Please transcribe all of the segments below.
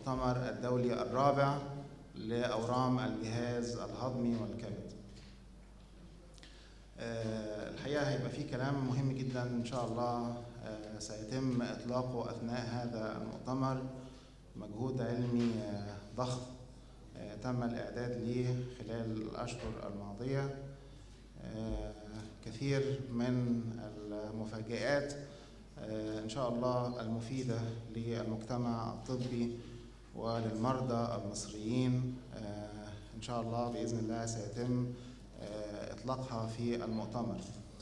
المؤتمر الدولي الرابع لأورام الجهاز الهضمي والكبد آه، الحقيقة هيبقى في كلام مهم جدا إن شاء الله آه، سيتم إطلاقه أثناء هذا المؤتمر مجهود علمي آه، ضخم تم الإعداد ليه خلال الأشهر الماضية كثير من المفاجآت إن شاء الله المفيدة للمجتمع الطبي وللمرضى المصريين إن شاء الله بإذن الله سيتم إطلاقها في المؤتمر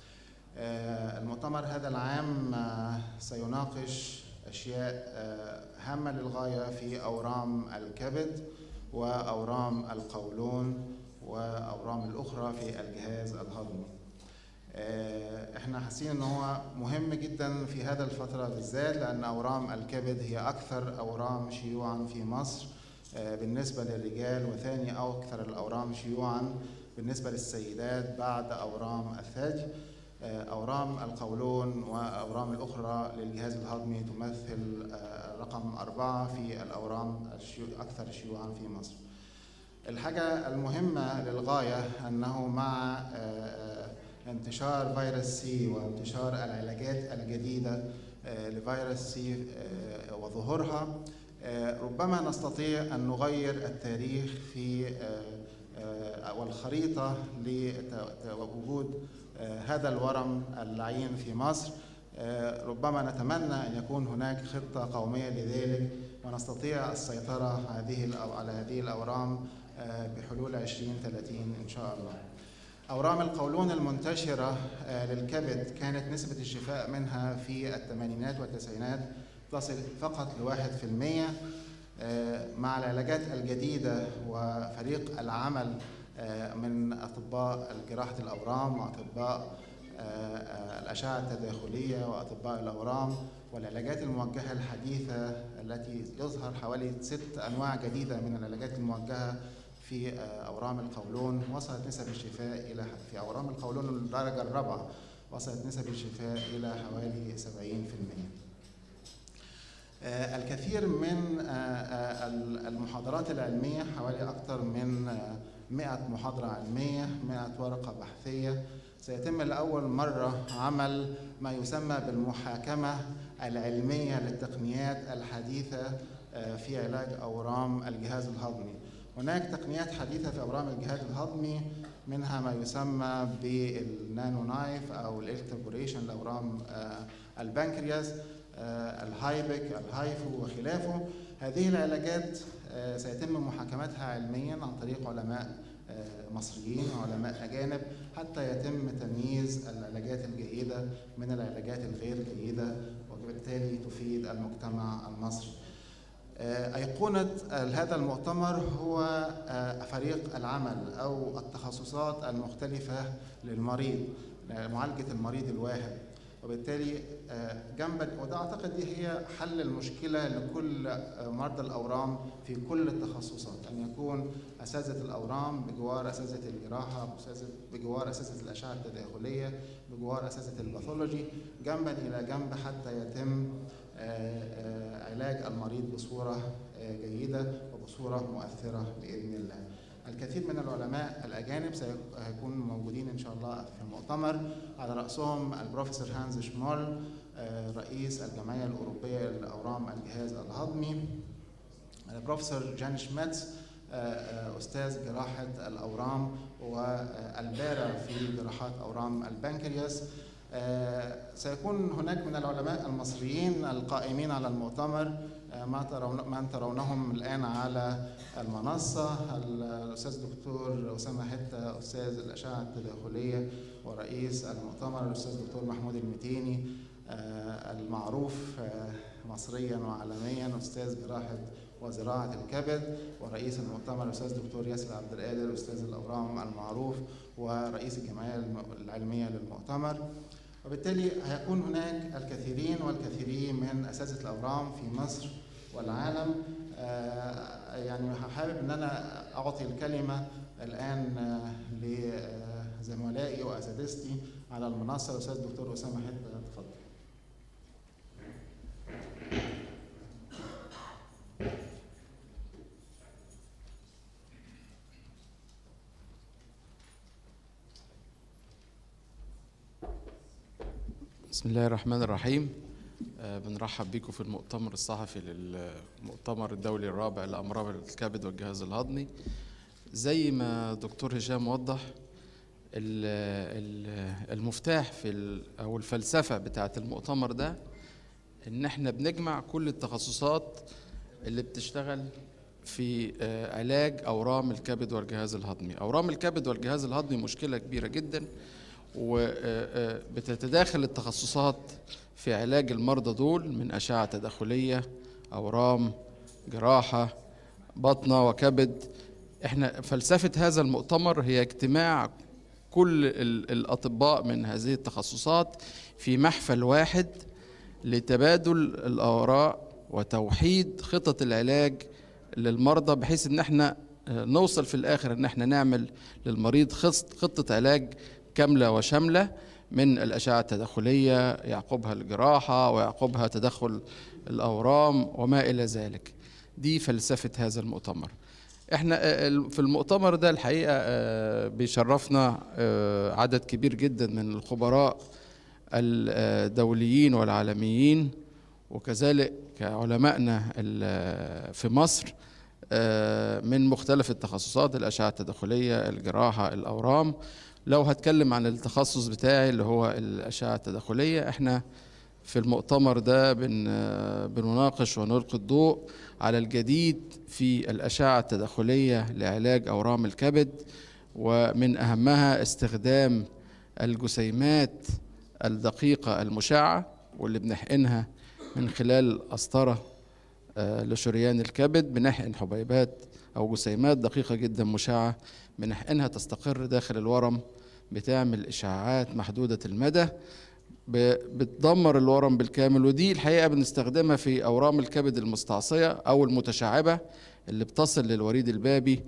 المؤتمر هذا العام سيناقش أشياء هامة للغاية في أورام الكبد وأورام القولون وأورام الأخرى في الجهاز الهضمي احنا حاسين ان هو مهم جدا في هذا الفتره بالذات لان اورام الكبد هي اكثر اورام شيوعا في مصر بالنسبه للرجال وثاني اكثر الاورام شيوعا بالنسبة للسيدات بعد أورام الثدي أورام القولون وأورام الأخرى للجهاز الهضمي تمثل رقم أربعة في الأورام أكثر شيوعا في مصر الحاجة المهمة للغاية أنه مع انتشار فيروس سي وانتشار العلاجات الجديدة لفيروس سي وظهورها ربما نستطيع أن نغير التاريخ في والخريطة لوجود هذا الورم اللعين في مصر ربما نتمنى أن يكون هناك خطة قومية لذلك ونستطيع السيطرة هذه على هذه الأورام بحلول 2030 إن شاء الله أورام القولون المنتشرة للكبد كانت نسبة الشفاء منها في الثمانينات والتسعينات تصل فقط لواحد في المية مع العلاجات الجديدة وفريق العمل من أطباء جراحة الأورام وأطباء الأشعة التداخلية وأطباء الأورام والعلاجات الموجهة الحديثة التي يظهر حوالي ست أنواع جديدة من العلاجات الموجهة في أورام القولون وصلت نسب الشفاء إلى في أورام القولون الدرجة الرابعة وصلت نسب الشفاء إلى حوالي 70%. الكثير من المحاضرات العلمية حوالي أكثر من 100 محاضرة علمية 100 ورقة بحثية سيتم لأول مرة عمل ما يسمى بالمحاكمة العلمية للتقنيات الحديثة في علاج أورام الجهاز الهضمي هناك تقنيات حديثة في أورام الجهاز الهضمي منها ما يسمى بالنانو نايف أو الإلكتروبوريشن لأورام البنكرياس الهايبك الهايفو وخلافه هذه العلاجات سيتم محاكمتها علميا عن طريق علماء مصريين وعلماء أجانب حتى يتم تمييز العلاجات الجيدة من العلاجات الغير جيدة وبالتالي تفيد المجتمع المصري أيقونة هذا المؤتمر هو فريق العمل أو التخصصات المختلفة للمريض معالجة المريض الواحد وبالتالي جنب وده اعتقد دي هي حل المشكله لكل مرضى الاورام في كل التخصصات ان يكون اساتذه الاورام بجوار اساتذه الجراحه بجوار اساتذه الاشعه التداخليه بجوار اساتذه الباثولوجي جنبا الى جنب حتى يتم علاج المريض بصوره جيده وبصوره مؤثره باذن الله. الكثير من العلماء الأجانب سيكونوا موجودين إن شاء الله في المؤتمر على رأسهم البروفيسور هانز شمول رئيس الجمعية الأوروبية لأورام الجهاز الهضمي البروفيسور جان شميتس أستاذ جراحة الأورام والبارع في جراحات أورام البنكرياس سيكون هناك من العلماء المصريين القائمين على المؤتمر ما ترون من ترونهم الان على المنصه الاستاذ الدكتور اسامه حته استاذ الاشعه التداخليه ورئيس المؤتمر الاستاذ الدكتور محمود المتيني المعروف مصريا وعالميا استاذ جراحه وزراعه الكبد ورئيس المؤتمر الاستاذ الدكتور ياسر عبد القادر استاذ الاورام المعروف ورئيس الجمعيه العلميه للمؤتمر وبالتالي هيكون هناك الكثيرين والكثيرين من اساتذه الاورام في مصر والعالم يعني حابب ان انا اعطي الكلمه الان لزملائي واساتذتي على المنصه الاستاذ الدكتور اسامه حته اتفضل بسم الله الرحمن الرحيم آه، بنرحب بيكم في المؤتمر الصحفي للمؤتمر الدولي الرابع لأمراض الكبد والجهاز الهضمي زي ما دكتور هشام وضح ال- ال- المفتاح في ال- أو الفلسفة بتاعة المؤتمر ده إن إحنا بنجمع كل التخصصات اللي بتشتغل في آه، علاج أورام الكبد والجهاز الهضمي أورام الكبد والجهاز الهضمي مشكلة كبيرة جدا وبتتداخل التخصصات في علاج المرضى دول من أشعة تداخلية أورام جراحة بطنة وكبد احنا فلسفة هذا المؤتمر هي اجتماع كل ال- الأطباء من هذه التخصصات في محفل واحد لتبادل الآراء وتوحيد خطط العلاج للمرضى بحيث ان احنا آه، نوصل في الاخر ان احنا نعمل للمريض خص- خطة علاج كاملة وشاملة من الأشعة التداخلية يعقبها الجراحة ويعقبها تدخل الأورام وما إلى ذلك دي فلسفة هذا المؤتمر احنا آه، ال- في المؤتمر ده الحقيقة آه، بيشرفنا آه، عدد كبير جدا من الخبراء الدوليين والعالميين وكذلك علمائنا ال- في مصر آه، من مختلف التخصصات الأشعة التداخلية الجراحة الأورام لو هتكلم عن التخصص بتاعي اللي هو الأشعة التداخلية احنا في المؤتمر ده بن آه، بنناقش ونلقي الضوء على الجديد في الأشعة التداخلية لعلاج أورام الكبد ومن أهمها استخدام الجسيمات الدقيقة المشعة واللي بنحقنها من خلال قسطرة آه، لشريان الكبد بنحقن حبيبات أو جسيمات دقيقة جدا مشعة بنحقنها تستقر داخل الورم بتعمل إشعاعات محدودة المدى ب- بتدمر الورم بالكامل ودي الحقيقة بنستخدمها في أورام الكبد المستعصية أو المتشعبة اللي بتصل للوريد البابي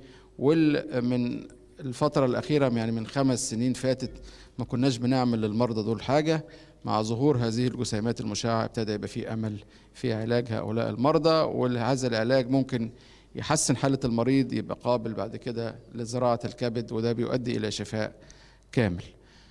ومن الفترة الأخيرة يعني من خمس سنين فاتت ما كناش بنعمل للمرضى دول حاجة مع ظهور هذه الجسيمات المشعة ابتدى يبقى في أمل في علاج هؤلاء المرضى وهذا العلاج ممكن يحسن حالة المريض يبقى قابل بعد كده لزراعة الكبد وده بيؤدي إلى شفاء كامل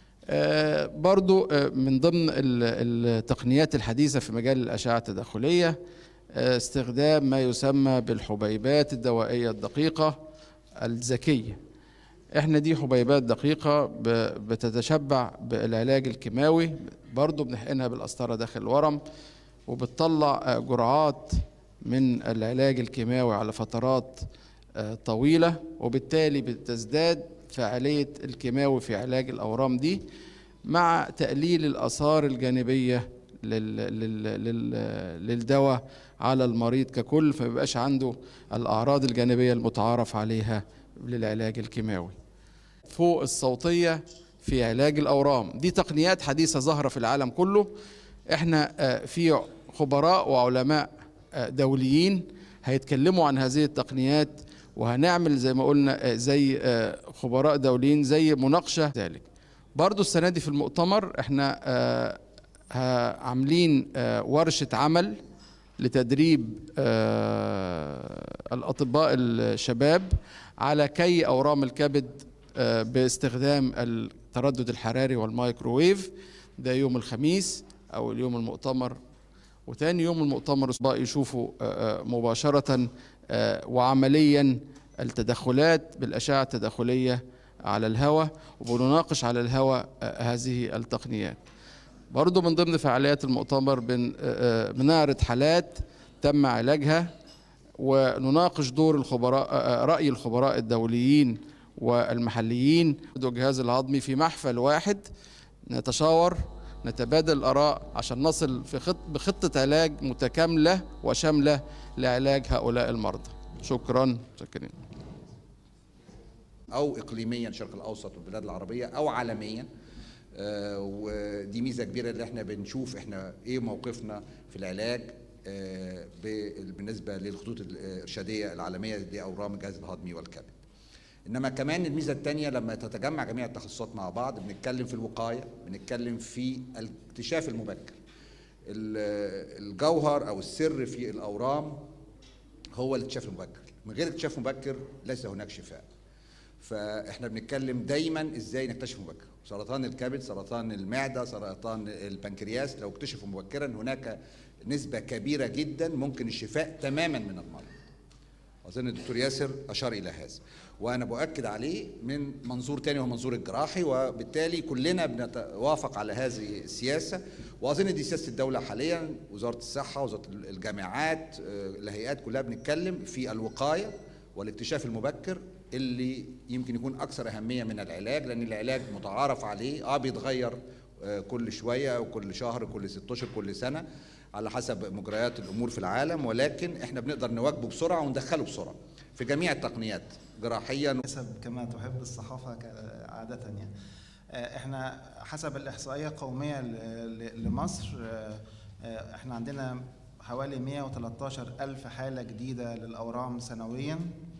آه، برضو آه، من ضمن ال- التقنيات الحديثة في مجال الأشعة التداخلية آه، استخدام ما يسمى بالحبيبات الدوائية الدقيقة الذكية احنا دي حبيبات دقيقة ب- بتتشبع بالعلاج الكيماوي برضو بنحقنها بالقسطرة داخل الورم وبتطلع آه، جرعات من العلاج الكيماوي على فترات آه، طويلة وبالتالي بتزداد فعالية الكيماوي في علاج الأورام دي مع تقليل الآثار الجانبية لل لل لل للدواء على المريض ككل فما يبقاش عنده الأعراض الجانبية المتعارف عليها للعلاج الكيماوي فوق الصوتية في علاج الأورام دي تقنيات حديثة ظاهرة في العالم كله احنا آه، في خبراء وعلماء آه، دوليين هيتكلموا عن هذه التقنيات وهنعمل زي ما قلنا آه، زي آه، خبراء دوليين زي مناقشة ذلك برضو السنة دي في المؤتمر احنا آه، ها- عاملين آه، ورشة عمل لتدريب آه، الأطباء الشباب على كي أورام الكبد آه، باستخدام التردد الحراري والمايكروويف ده يوم الخميس أو اليوم المؤتمر وتاني يوم المؤتمر الأطباء يشوفوا آه، آه، مباشرة آه، وعمليا التدخلات بالأشعة التداخلية على الهواء وبنناقش على الهواء آه، هذه التقنيات برضو من ضمن فعاليات المؤتمر بن آه، آه، بنعرض حالات تم علاجها ونناقش دور الخبراء آه، آه، رأي الخبراء الدوليين والمحليين والجهاز الهضمي في محفل واحد نتشاور نتبادل الآراء عشان نصل في خط بخطة علاج متكاملة وشاملة لعلاج هؤلاء المرضى شكرا شكرا او اقليميا الشرق الاوسط والبلاد العربيه او عالميا آه، ودي ميزه كبيره اللي احنا بنشوف احنا ايه موقفنا في العلاج آه، بال- بالنسبه للخطوط الارشاديه العالميه لاورام الجهاز الهضمي والكبد. انما كمان الميزه الثانيه لما تتجمع جميع التخصصات مع بعض بنتكلم في الوقايه بنتكلم في الاكتشاف المبكر ال- الجوهر او السر في الاورام هو الاكتشاف المبكر من غير اكتشاف مبكر ليس هناك شفاء فاحنا بنتكلم دايما ازاي نكتشف مبكر سرطان الكبد سرطان المعده سرطان البنكرياس لو اكتشفوا مبكرا هناك نسبه كبيره جدا ممكن الشفاء تماما من المرض اظن الدكتور ياسر اشار الى هذا وانا باكد عليه من منظور تاني وهو منظور الجراحي وبالتالي كلنا بنتوافق على هذه السياسه واظن دي سياسه الدوله حاليا وزاره الصحه وزاره الجامعات آه، الهيئات كلها بنتكلم في الوقايه والاكتشاف المبكر اللي يمكن يكون اكثر اهميه من العلاج لان العلاج متعارف عليه اه بيتغير آه، كل شويه وكل شهر كل ست اشهر كل سنه على حسب مجريات الامور في العالم ولكن احنا بنقدر نواكبه بسرعه وندخله بسرعه في جميع التقنيات جراحيا حسب كما تحب الصحافة ك- عادة يعني آه، احنا حسب الإحصائية القومية ل- ل- لمصر آه، آه، احنا عندنا حوالي 113 ألف حالة جديدة للأورام سنويا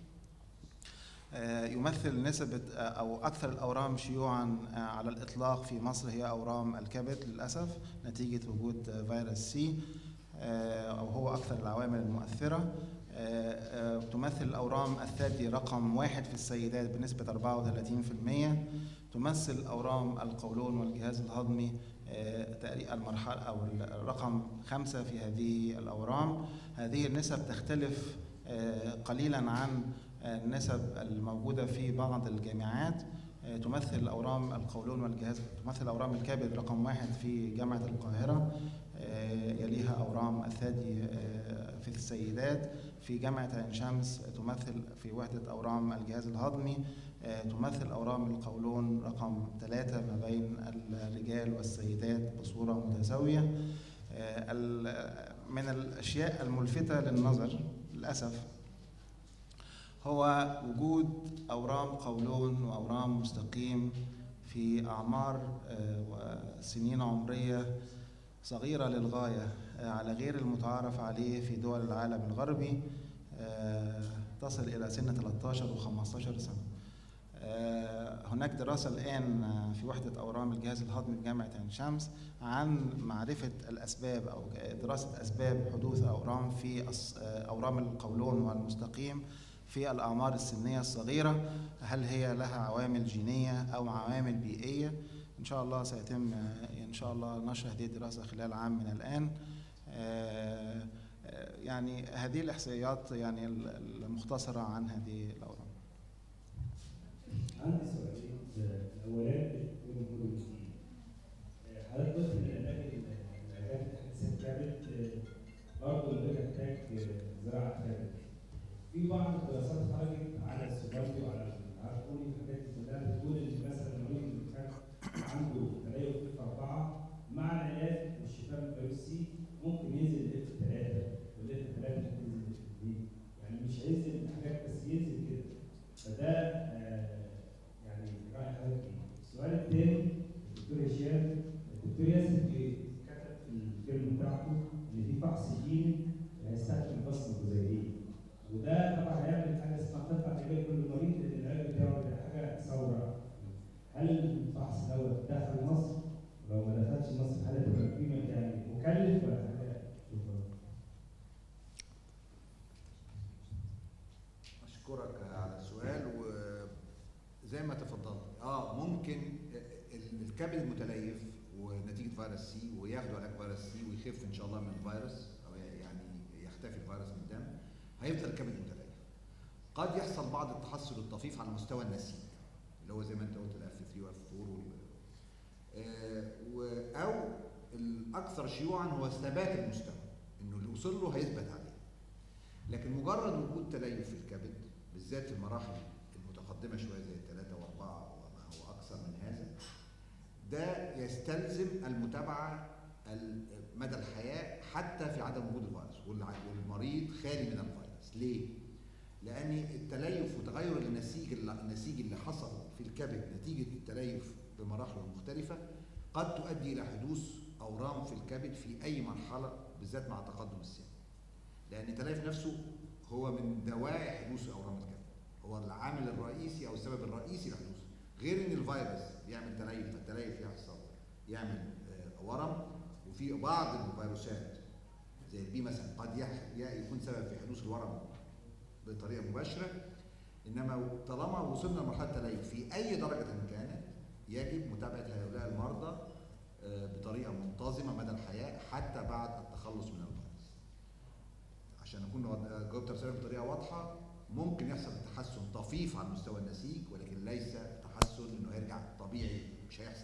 آه، يمثل نسبة آه، أو أكثر الأورام شيوعا آه، على الإطلاق في مصر هي أورام الكبد للأسف نتيجة وجود آه، فيروس سي آه، أو هو أكثر العوامل المؤثرة آه، آه، تمثل الأورام الثدي رقم واحد في السيدات بنسبة 34% تمثل أورام القولون والجهاز الهضمي آه، تقريبا المرحلة أو الرقم خمسة في هذه الأورام هذه النسب تختلف آه، قليلا عن النسب الموجودة في بعض الجامعات آه، تمثل أورام القولون والجهاز تمثل أورام الكبد رقم واحد في جامعة القاهرة آه، يليها أورام الثدي آه، في السيدات في جامعة عين شمس تمثل في وحدة أورام الجهاز الهضمي آه، تمثل أورام القولون رقم ثلاثة ما بين الرجال والسيدات بصورة متساوية آه، ال- من الأشياء الملفتة للنظر للأسف هو وجود أورام قولون وأورام مستقيم في أعمار آه، وسنين عمرية صغيرة للغاية آه، على غير المتعارف عليه في دول العالم الغربي آه، تصل إلى سن 13 و15 سنة آه، هناك دراسة الآن آه، في وحدة أورام الجهاز الهضمي بجامعة عين شمس عن معرفة الأسباب أو دراسة أسباب حدوث أورام في أص- آه، أورام القولون والمستقيم في الأعمار السنية الصغيرة هل هي لها عوامل جينية أو عوامل بيئية إن شاء الله سيتم آه، إن شاء الله نشر هذه الدراسة خلال عام من الآن آه، آه، يعني هذه الإحصائيات يعني المختصرة عن هذه الأورام عندي سؤالين الاولاني يكون جديد حضرتك قلت ان العلاج العلاج تحت الكبد برضه اللي بيحتاج زراعه كبد في بعض الدراسات خرجت على السوبرتي وعلى العرقوني الحاجات دي كلها بتقول ان مثلا المريض اللي كان عنده تليف في اربعه مع العلاج والشفاء من فيروس سي ممكن ينزل لاف 3 والاف 3 هتنزل لاف 2 يعني مش هينزل حاجات بس ينزل كده فده آه، يعني راي حضرتك ايه؟ السؤال الثاني الدكتور هشام الدكتور ياسر كتب في الفيلم بتاعته ان في فحص جيني هيستخدم البصمه الجزيئيه وده طبعا هيعمل حاجه اسمها قطع علاجيه كل مريض لان العلاج بتاعه ده حاجه ثوره هل الفحص دوت دخل مصر؟ لو ما دخلش مصر هل هتبقى قيمه يعني مكلف ولا حاجه؟ شكرا. اشكرك على السؤال وزي ما تفضلت اه ممكن ال- الكبد المتليف ونتيجه فيروس سي وياخدوا علاج فيروس سي ويخف ان شاء الله من الفيروس او يعني يختفي الفيروس من الدم هيفضل الكبد متليف قد يحصل بعض التحسن الطفيف على مستوى النسيج اللي هو زي ما انت قلت الاف 3 واف 4 آه، و- او الاكثر شيوعا هو ثبات المستوى انه اللي وصل له هيثبت عليه لكن مجرد وجود تليف في الكبد بالذات في المراحل المتقدمه شويه زي الثلاثه واربعه وما هو اكثر من هذا ده يستلزم المتابعه ال- مدى الحياه حتى في عدم وجود الفيروس والع- والمريض خالي من الفيروس ليه؟ لان التليف وتغير النسيج اللي النسيج اللي حصل في الكبد نتيجه التليف بمراحله المختلفه قد تؤدي الى حدوث اورام في الكبد في اي مرحله بالذات مع تقدم السن. لان التليف نفسه هو من دواعي حدوث اورام الكبد هو العامل الرئيسي او السبب الرئيسي لحدوثه غير ان الفيروس بيعمل تليف فالتليف يحصل يعمل آه، ورم وفي بعض الفيروسات زي البي مثلا قد يح- ي- يكون سبب في حدوث الورم بطريقه مباشره انما طالما وصلنا لمرحله التليف في اي درجه كانت يجب متابعه هؤلاء المرضى آه، بطريقه منتظمه مدى الحياه حتى بعد التخلص من المرض. عشان اكون ود- جاوبت رسالة بطريقه واضحه ممكن يحصل تحسن طفيف على مستوى النسيج ولكن ليس تحسن انه هيرجع طبيعي مش هيحصل.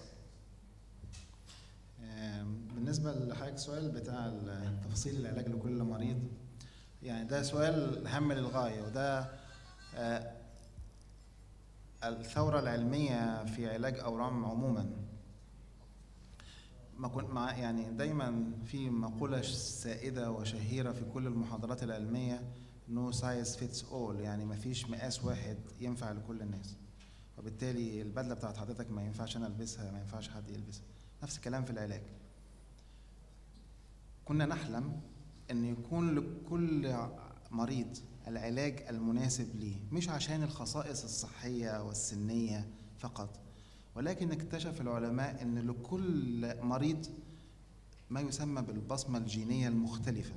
آم، بالنسبة لحضرتك السؤال بتاع ال- تفاصيل العلاج لكل مريض يعني ده سؤال هام للغاية وده آه، الثورة العلمية في علاج أورام عموما ما كنت مع يعني دايما في مقولة سائدة وشهيرة في كل المحاضرات العلمية no size fits all يعني ما فيش مقاس واحد ينفع لكل الناس وبالتالي البدلة بتاعت حضرتك ما ينفعش أنا ألبسها ما ينفعش حد يلبسها نفس الكلام في العلاج كنا نحلم ان يكون لكل مريض العلاج المناسب ليه مش عشان الخصائص الصحيه والسنيه فقط ولكن اكتشف العلماء ان لكل مريض ما يسمى بالبصمه الجينيه المختلفه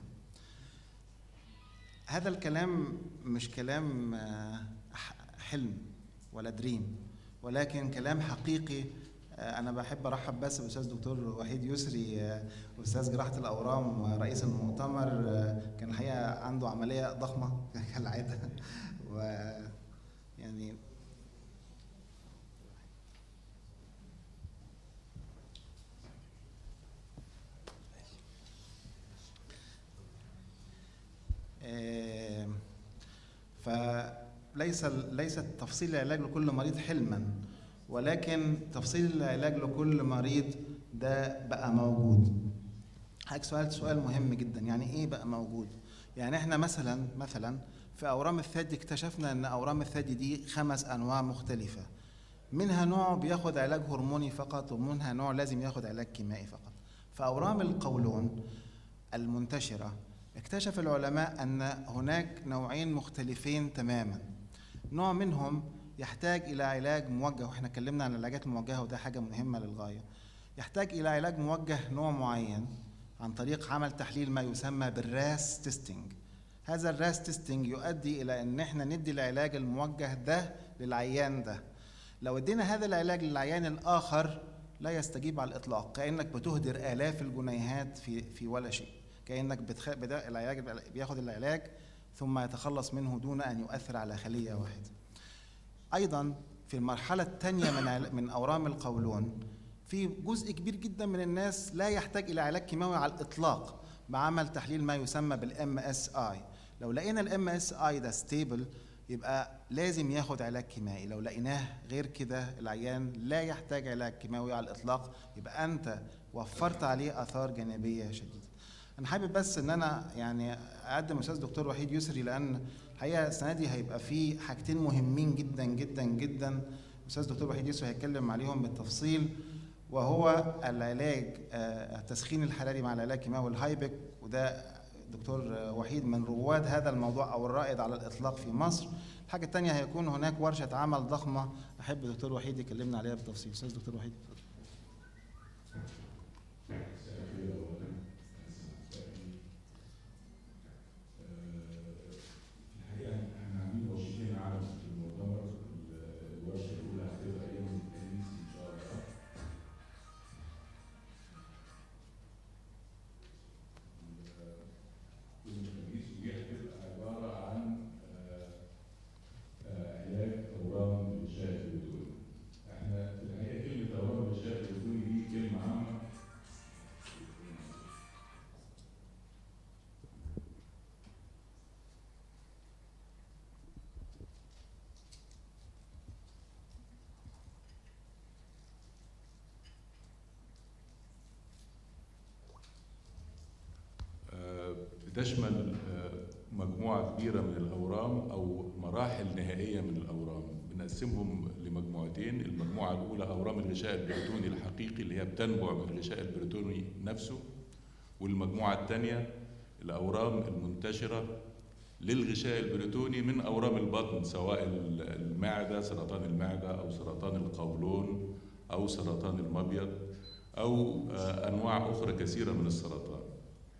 هذا الكلام مش كلام آه، ح- حلم ولا دريم ولكن كلام حقيقي آه، انا بحب ارحب بس بالاستاذ دكتور وحيد يسري آه، استاذ جراحه الاورام ورئيس المؤتمر آه، كان الحقيقه عنده عمليه ضخمه كالعاده و يعني آه، فليس ليس تفصيل العلاج لكل مريض حلما ولكن تفصيل العلاج لكل مريض ده بقى موجود حضرتك سؤال سؤال مهم جدا يعني ايه بقى موجود يعني احنا مثلا مثلا في اورام الثدي اكتشفنا ان اورام الثدي دي خمس انواع مختلفه منها نوع بياخد علاج هرموني فقط ومنها نوع لازم ياخد علاج كيميائي فقط فاورام القولون المنتشره اكتشف العلماء ان هناك نوعين مختلفين تماما نوع منهم يحتاج الى علاج موجه واحنا اتكلمنا عن العلاجات الموجهه وده حاجه مهمه للغايه يحتاج الى علاج موجه نوع معين عن طريق عمل تحليل ما يسمى بالراس تيستينج هذا الراس تيستينج يؤدي الى ان احنا ندي العلاج الموجه ده للعيان ده لو ادينا هذا العلاج للعيان الاخر لا يستجيب على الاطلاق كانك بتهدر الاف الجنيهات في في ولا شيء كانك بتخ... بدا العلاج بياخد العلاج ثم يتخلص منه دون ان يؤثر على خليه واحده ايضا في المرحله الثانيه من عل- من اورام القولون في جزء كبير جدا من الناس لا يحتاج الى علاج كيماوي على الاطلاق بعمل تحليل ما يسمى بالام اس اي لو لقينا الام اس اي ده ستيبل يبقى لازم ياخد علاج كيميائي لو لقيناه غير كده العيان لا يحتاج علاج كيماوي على الاطلاق يبقى انت وفرت عليه اثار جانبيه شديده انا حابب بس ان انا يعني اقدم استاذ دكتور وحيد يسري لان الحقيقه السنه دي هيبقى في حاجتين مهمين جدا جدا جدا استاذ دكتور وحيد يسري هيتكلم عليهم بالتفصيل وهو العلاج آه، التسخين الحراري مع العلاج الكيماوي الهايبك وده دكتور آه، وحيد من رواد هذا الموضوع او الرائد على الاطلاق في مصر الحاجه الثانيه هيكون هناك ورشه عمل ضخمه احب دكتور وحيد يكلمنا عليها بالتفصيل استاذ دكتور وحيد الحقيقه احنا عاملين ورشتين عالم في المؤتمر الورشه الاولى هتبقى يوم الخميس ان شاء الله يوم الخميس ودي هتبقى عباره عن آه، آه، علاج اورام الغشاء البلوتوني. احنا في الحقيقه كلمه اورام الغشاء البلوتوني دي كلمه عامه آه، بتشمل آه، مجموعة كبيرة من الأورام أو مراحل نهائية من الأورام بنقسمهم لمجموعتين المجموعة الأولى أورام الغشاء البريتوني الحقيقي اللي هي بتنبع من الغشاء البريتوني نفسه والمجموعة الثانية الأورام المنتشرة للغشاء البريتوني من أورام البطن سواء المعدة سرطان المعدة أو سرطان القولون أو سرطان المبيض أو آه، أنواع أخرى كثيرة من السرطان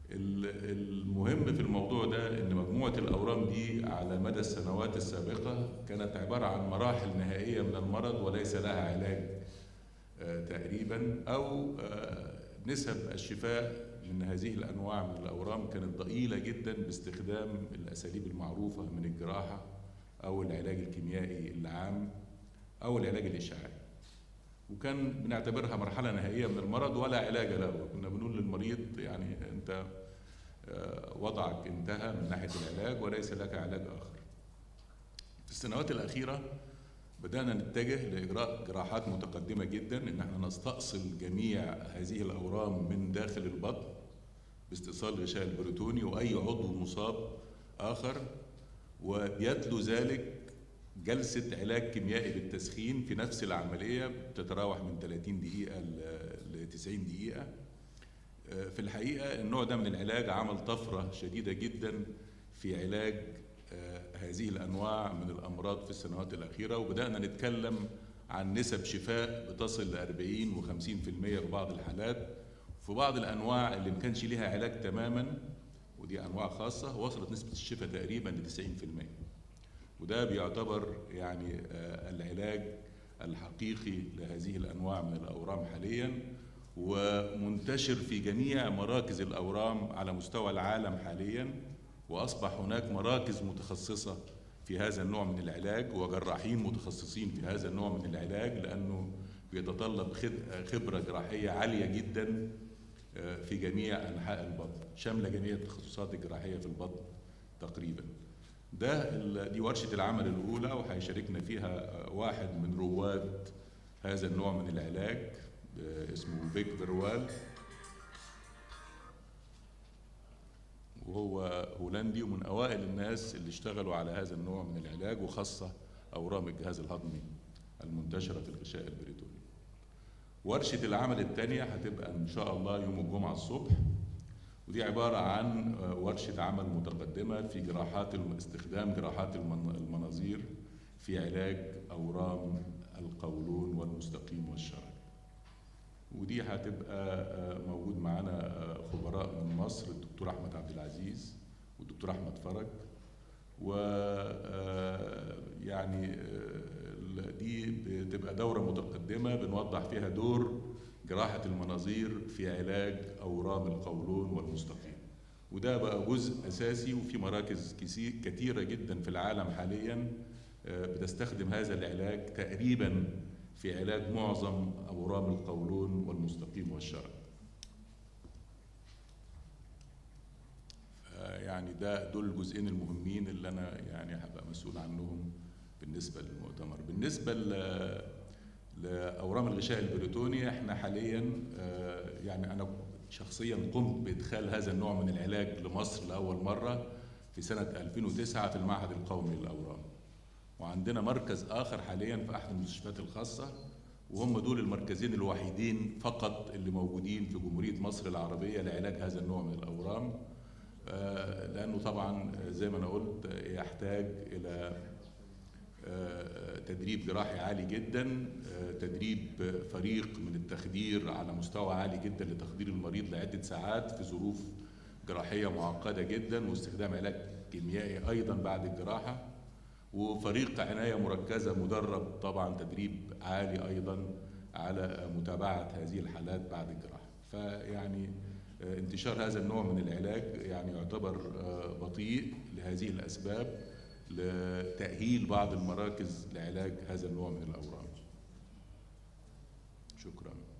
ال- المهم في الموضوع ده ان مجموعه الاورام دي على مدى السنوات السابقه كانت عباره عن مراحل نهائيه من المرض وليس لها علاج آه، تقريبا او آه، نسب الشفاء من هذه الانواع من الاورام كانت ضئيله جدا باستخدام الاساليب المعروفه من الجراحه او العلاج الكيميائي العام او العلاج الاشعاعي وكان بنعتبرها مرحله نهائيه من المرض ولا علاج له كنا بنقول للمريض يعني انت آه، وضعك انتهى من ناحيه العلاج وليس لك علاج اخر في السنوات الاخيره بدأنا نتجه لإجراء جراحات متقدمة جدا إن احنا نستأصل جميع هذه الأورام من داخل البطن باستئصال الغشاء البروتوني وأي عضو مصاب آخر ويتلو ذلك جلسة علاج كيميائي بالتسخين في نفس العملية بتتراوح من 30 دقيقة ل 90 دقيقة آه، في الحقيقة النوع ده من العلاج عمل طفرة شديدة جدا في علاج آه، هذه الأنواع من الأمراض في السنوات الأخيرة وبدأنا نتكلم عن نسب شفاء بتصل ل 40 و 50% في بعض الحالات في بعض الأنواع اللي ما كانش ليها علاج تماما ودي أنواع خاصة وصلت نسبة الشفاء تقريبا ل 90% وده بيعتبر يعني آه، العلاج الحقيقي لهذه الأنواع من الأورام حاليا ومنتشر في جميع مراكز الأورام على مستوى العالم حاليا وأصبح هناك مراكز متخصصة في هذا النوع من العلاج وجراحين متخصصين في هذا النوع من العلاج لأنه بيتطلب خد- خبرة جراحية عالية جدا آه، في جميع أنحاء البطن شاملة جميع التخصصات الجراحية في البطن تقريبا ده ال- دي ورشة العمل الأولى وهيشاركنا فيها آه، واحد من رواد هذا النوع من العلاج آه، اسمه فيك فيروال وهو هولندي ومن أوائل الناس اللي اشتغلوا على هذا النوع من العلاج وخاصة أورام الجهاز الهضمي المنتشرة في الغشاء البريتوني ورشة العمل الثانية هتبقى إن شاء الله يوم الجمعة الصبح ودي عبارة عن آه، ورشة عمل متقدمة في جراحات الم- استخدام جراحات المن- المناظير في علاج أورام القولون والمستقيم والشرج ودي هتبقى آه، موجود معانا آه، خبراء من مصر الدكتور أحمد عبد العزيز والدكتور أحمد فرج و آه، يعني آه، ال- دي بتبقى دورة متقدمة بنوضح فيها دور جراحة المناظير في علاج أورام القولون والمستقيم وده بقى جزء أساسي وفي مراكز كسي- كتيرة جدا في العالم حاليا آه، بتستخدم هذا العلاج تقريبا في علاج معظم أورام القولون والمستقيم والشرج آه، يعني ده دول الجزئين المهمين اللي أنا يعني هبقى مسؤول عنهم بالنسبة للمؤتمر بالنسبة ل- لأورام الغشاء البريتوني احنا حاليا آه، يعني أنا شخصيا قمت بإدخال هذا النوع من العلاج لمصر لأول مرة في سنة 2009 في المعهد القومي للأورام وعندنا مركز آخر حاليا في أحد المستشفيات الخاصة وهم دول المركزين الوحيدين فقط اللي موجودين في جمهورية مصر العربية لعلاج هذا النوع من الأورام آه، لأنه طبعا آه، زي ما أنا قلت آه، يحتاج إلى آه، تدريب جراحي عالي جدا آه، تدريب فريق من التخدير على مستوى عالي جدا لتخدير المريض لعدة ساعات في ظروف جراحية معقدة جدا واستخدام علاج كيميائي أيضا بعد الجراحة وفريق عناية مركزة مدرب طبعا تدريب عالي أيضا على متابعة هذه الحالات بعد الجراحة فيعني آه، انتشار هذا النوع من العلاج يعني يعتبر آه، بطيء لهذه الأسباب لتأهيل بعض المراكز لعلاج هذا النوع من الأورام شكرا